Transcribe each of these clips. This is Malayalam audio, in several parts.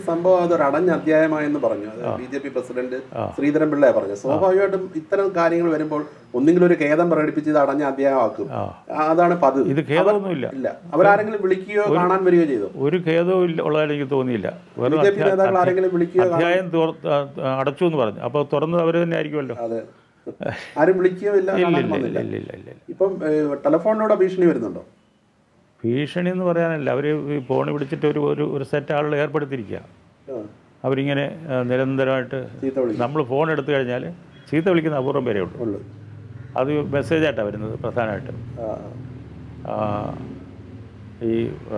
സംഭവം അതൊരു അടഞ്ഞ അധ്യായമായെന്ന് പറഞ്ഞു അത് B J P president Sreedharan പിള്ളയെ പറഞ്ഞു സ്വാഭാവികമായിട്ടും ഇത്തരം കാര്യങ്ങൾ വരുമ്പോൾ ഒന്നെങ്കിലും ഒരു ഖേദം പ്രകടിപ്പിച്ച് ഇത് അടഞ്ഞ അധ്യായമാക്കും ആ ആ, അതാണ് പതിവ് ഇത് ഖേദമൊന്നുമില്ല ഇല്ല അവരാരെങ്കിലും വിളിക്കുകയോ കാണാൻ വരികയോ ചെയ്തു ഒരു ഖേദവും ഇല്ല ഉള്ളതായിട്ട് എനിക്ക് തോന്നിയില്ല ബി വെറും ജെ പി നേതാക്കൾ ആരെങ്കിലും വിളിക്കുകയോ കാണാൻ- അധ്യായം തുറ- ആ, ആ, അടച്ചു എന്ന് പറഞ്ഞു അപ്പോൾ തുറന്നത് അവർ തന്നെ ആയിരിക്കുമല്ലോ അതെ ആരും വിളിക്കുകയോ ഇല്ല ഇല്ല കാണാൻ ഇല്ല വന്നില്ല ഇല്ല ഇല്ല ഇല്ല ഇല്ല ഇപ്പം ഏഹ്, ടെലഫോണിലൂടെ ഭീഷണി വരുന്നുണ്ടോ ഭീഷണി എന്ന് പറയാനല്ല അവർ ഫോൺ പിടിച്ചിട്ട് ഒരു ഒരു ഒരു സെറ്റ് ആളുകൾ ഏർപ്പെടുത്തിയിരിക്കുക ആ, അവരിങ്ങനെ ആ, നിരന്തരമായിട്ട് ചീത്ത വിളിക്കും നമ്മൾ ഫോൺ എടുത്തു കഴിഞ്ഞാൽ ചീത്ത വിളിക്കുന്ന അപൂർവം പേരേ ഉള്ളൂ ഉള്ളു അത് മെസ്സേജായിട്ടാണ് വരുന്നത് പ്രധാനമായിട്ടും ആ, ആ, ഈ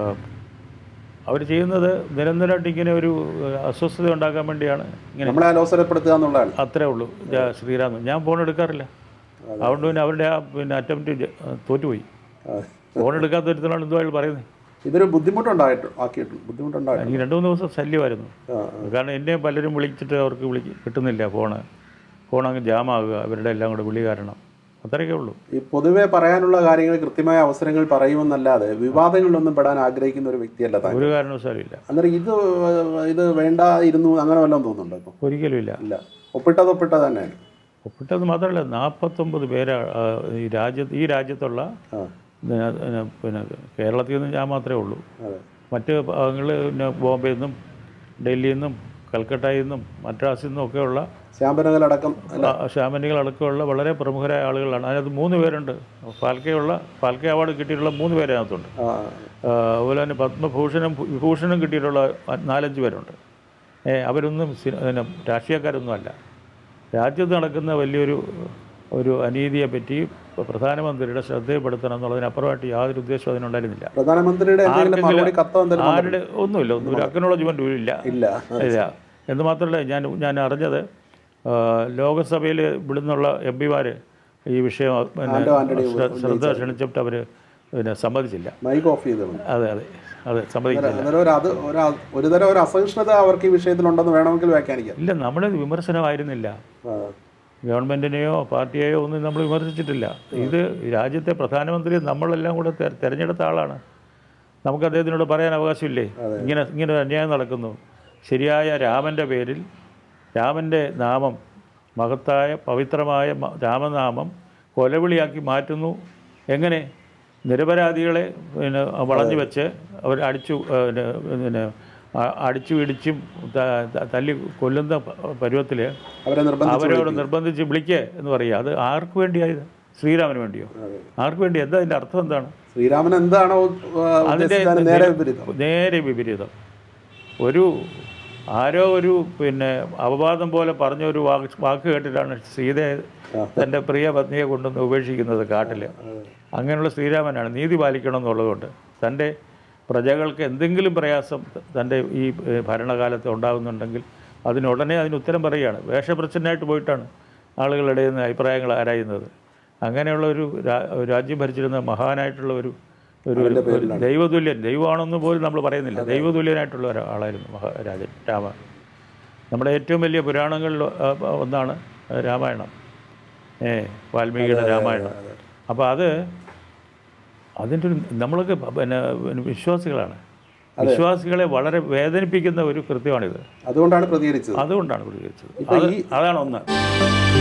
അവർ ചെയ്യുന്നത് നിരന്തരമായിട്ട് ഇങ്ങനെ ഒരു ആ, അസ്വസ്ഥത ഉണ്ടാക്കാൻ വേണ്ടിയാണ് ഇങ്ങനെ നമ്മളെ അലോസരപ്പെടുത്തുക എന്നുള്ളതാണ് അത്രേ ഉള്ളൂ ജാ- ശ്രീറാം ഞാൻ ഫോൺ എടുക്കാറില്ല അതുകൊണ്ട് പിന്നെ അവരുടെ ആ പിന്നെ അറ്റംപ്റ്റ് തോറ്റുപോയി ആ. ഫോൺ എടുക്കാത്ത ഒരുത്തനാണ് എന്തോ അയാൾ പറയുന്നത് ഇതൊരു ബുദ്ധിമുട്ടുണ്ടായിട്ട് ആക്കിയിട്ടുണ്ട് ബുദ്ധിമുട്ടുണ്ടായിട്ടുണ്ട് എനിക്ക് രണ്ട് മൂന്ന് ദിവസം ശല്യമായിരുന്നു ആ, കാരണം എന്നെ പലരും വിളിച്ചിട്ട് അവർക്ക് വിളി കിട്ടുന്നില്ല ഫോണ് ഫോൺ അങ്ങ് ജാമാകുക അവരുടെ എല്ലാം കൂടെ വിളി കാരണം അത്രയൊക്കെ ഉള്ളൂ ഈ പൊതുവെ പറയാനുള്ള കാര്യങ്ങൾ കൃത്യമായ അവസരങ്ങൾ പറയുമെന്നല്ലാതെ വിവാദങ്ങളിലൊന്നും പെടാൻ ആഗ്രഹിക്കുന്ന ഒരു വ്യക്തിയല്ല താൻ ഒരു കാരണവശാലും ഇല്ല അന്നേരം ഇത് ഇത് വേണ്ട ഇരുന്നു അങ്ങനെ വല്ലതും തോന്നുന്നുണ്ടോ ഇപ്പം ഒരിക്കലും ഇല്ല ഇല്ല ഒപ്പിട്ടത് ഒപ്പിട്ടത് തന്നെയാണ് ഒപ്പിട്ടത് മാത്രമല്ല നാൽപ്പത്തൊമ്പത് പേര് ഈ രാജ്യത്ത് ഈ രാജ്യത്തുള്ള ആ പിന്നെ പിന്നെ കേരളത്തിൽ നിന്ന് ഞാൻ മാത്രമേ ഉള്ളൂ അതെ മറ്റ് ഭാഗങ്ങൾ പിന്നെ ബോംബെയിൽ നിന്നും ഡൽഹിയിൽ നിന്നും കൽക്കട്ടയിൽ നിന്നും മദ്രാസിൽ നിന്നും ഒക്കെയുള്ള ശ്യാമ്പനകലടക്കം അല്ല ഷാമനികളടക്കമുള്ള വളരെ പ്രമുഖരായ ആളുകളാണ് അതിനകത്ത് മൂന്ന് പേരുണ്ട് ഫാൽക്കെയുള്ള ഫാൽക്കെ അവാർഡ് കിട്ടിയിട്ടുള്ള മൂന്ന് പേര് അതിനകത്തുണ്ട് ആ ആ, അതുപോലെ തന്നെ പത്മഭൂഷണം വിഭൂഷണം കിട്ടിയിട്ടുള്ള നാലഞ്ച് പേരുണ്ട് ഏ അവരൊന്നും സി- പിന്നെ രാഷ്ട്രീയക്കാരൊന്നും അല്ല രാജ്യത്ത് നടക്കുന്ന വലിയൊരു ഒരു അനീതിയെ പറ്റി പ്രധാനമന്ത്രിയുടെ ശ്രദ്ധയിൽപ്പെടുത്തണം എന്നുള്ളതിനപ്പുറമായിട്ട് യാതൊരു ഉദ്ദേശവും അതിനുണ്ടായിരുന്നില്ല പ്രധാനമന്ത്രിയുടെ എന്തെങ്കിലും ആർക്കെങ്കിലും- മറുപടി കത്തോ എന്തെങ്കിലും ആരുടെ ഒന്നുമില്ല ഒന്നും ഒരു അക്കനോളജ്മെൻറ്റും ഇല്ല ഇല്ല ഇല്ല എന്ന് മാത്രമല്ല ഞാൻ ഞാൻ അറിഞ്ഞത് ആ, ലോകസഭയിൽ ഇവിടുന്നുള്ള എം പിമാർ ഈ വിഷയം പിന്നെ ആന്റോ ആന്റണി ശ്ര- ശ്രദ്ധ ക്ഷണിച്ചിട്ട് അവർ പിന്നെ സമ്മതിച്ചില്ല മൈക്ക് ഓഫ് ചെയ്തത് അതെ അതെ അതെ സമ്മതിക്കില്ല അന്നേരം ഒരു അത് ഒരു അ- ഒരു തരം ഒരു അസഹിഷ്ണുത അവർക്ക് ഈ വിഷയത്തിലുണ്ടെന്ന് വേണമെങ്കിൽ വ്യാഖ്യാനിക്കാം ഇല്ല നമ്മുടെ വിമർശനമായിരുന്നില്ല ആ, ഗവൺമെൻറ്റിനെയോ പാർട്ടിയെയോ ഒന്നും നമ്മൾ വിമർശിച്ചിട്ടില്ല ഇത് രാജ്യത്തെ പ്രധാനമന്ത്രി നമ്മളെല്ലാം കൂടെ തെര- തിരഞ്ഞെടുത്ത ആളാണ് നമുക്ക് അദ്ദേഹത്തിനോട് പറയാൻ അവകാശമില്ലേ ഇങ്ങനെ ഇങ്ങനെ ഒരു അന്യായം നടക്കുന്നു ശരിയായ രാമൻ്റെ പേരിൽ രാമൻ്റെ നാമം മഹത്തായ പവിത്രമായ മ- രാമനാമം കൊലവിളിയാക്കി മാറ്റുന്നു എങ്ങനെ നിരപരാധികളെ പിന്നെ വളഞ്ഞു വെച്ച് അവർ അടിച്ചു ആ, പിന്നെ പിന്നെ ആ- അടിച്ചു ഇടിച്ചും ത- ത- തല്ലി കൊല്ലുന്ന പരുവത്തിൽ അവരെ നിർബന്ധിച്ചു അവരോട് നിർബന്ധിച്ച് വിളിക്കുക എന്ന് പറയുക അത് ആർക്ക് വേണ്ടിയായത് ശ്രീരാമന് വേണ്ടിയോ ആർക്ക് വേണ്ടി എന്താ അതിൻ്റെ അർത്ഥം എന്താണ് ശ്രീരാമൻ എന്താണോ ആ, അതിൻ്റെ ഉദ്ദേശിച്ചത് നേരെ വിപരീതം നേരെ വിപരീതം ഒരു ആരോ ഒരു പിന്നെ അപവാദം പോലെ പറഞ്ഞ ഒരു വാക്ക് വാക്ക് കേട്ടിട്ടാണ് സീതയെ തൻ്റെ പ്രിയ പത്നിയെ കൊണ്ടുവന്ന് ഉപേക്ഷിക്കുന്നത് കാട്ടിൽ അങ്ങനെയുള്ള ശ്രീരാമനാണ് നീതി പാലിക്കണം എന്നുള്ളതുകൊണ്ട് തൻ്റെ പ്രജകൾക്ക് എന്തെങ്കിലും പ്രയാസം തൻ്റെ ഈ ഏ, ഭരണകാലത്ത് ഉണ്ടാകുന്നുണ്ടെങ്കിൽ അതിനുടനെ അതിന് ഉത്തരം പറയുകയാണ് വേഷപ്രച്ഛനായിട്ട് പോയിട്ടാണ് ആളുകളുടെ ഇടയിൽ നിന്ന് അഭിപ്രായങ്ങൾ ആരായുന്നത് അങ്ങനെയുള്ള ഒരു രാ- രാജ്യം ഭരിച്ചിരുന്ന മഹാനായിട്ടുള്ള ഒരു ഒരു ഒരു ദൈവതുല്യൻ ദൈവമാണെന്ന് പോലും നമ്മൾ പറയുന്നില്ല ദൈവതുല്യനായിട്ടുള്ള ഒരാളായിരുന്നു മഹാരാജൻ രാമ നമ്മുടെ ഏറ്റവും വലിയ പുരാണങ്ങളിൽ ആ, ഒന്നാണ് രാമായണം ഏ വാൽമീകിയുടെ രാമായണം അപ്പോൾ അത് അതിൻ്റെ ഒരു നമ്മളൊക്കെ പിന്നെ പിന്നെ വിശ്വാസികളാണ് വിശ്വാസികളെ വളരെ വേദനിപ്പിക്കുന്ന ഒരു കൃത്യമാണിത് അതുകൊണ്ടാണ് പ്രതികരിച്ചത് അതുകൊണ്ടാണ് പ്രതികരിച്ചത് ഇപ്പൊ അത് ഈ- അതാണ് ഒന്ന്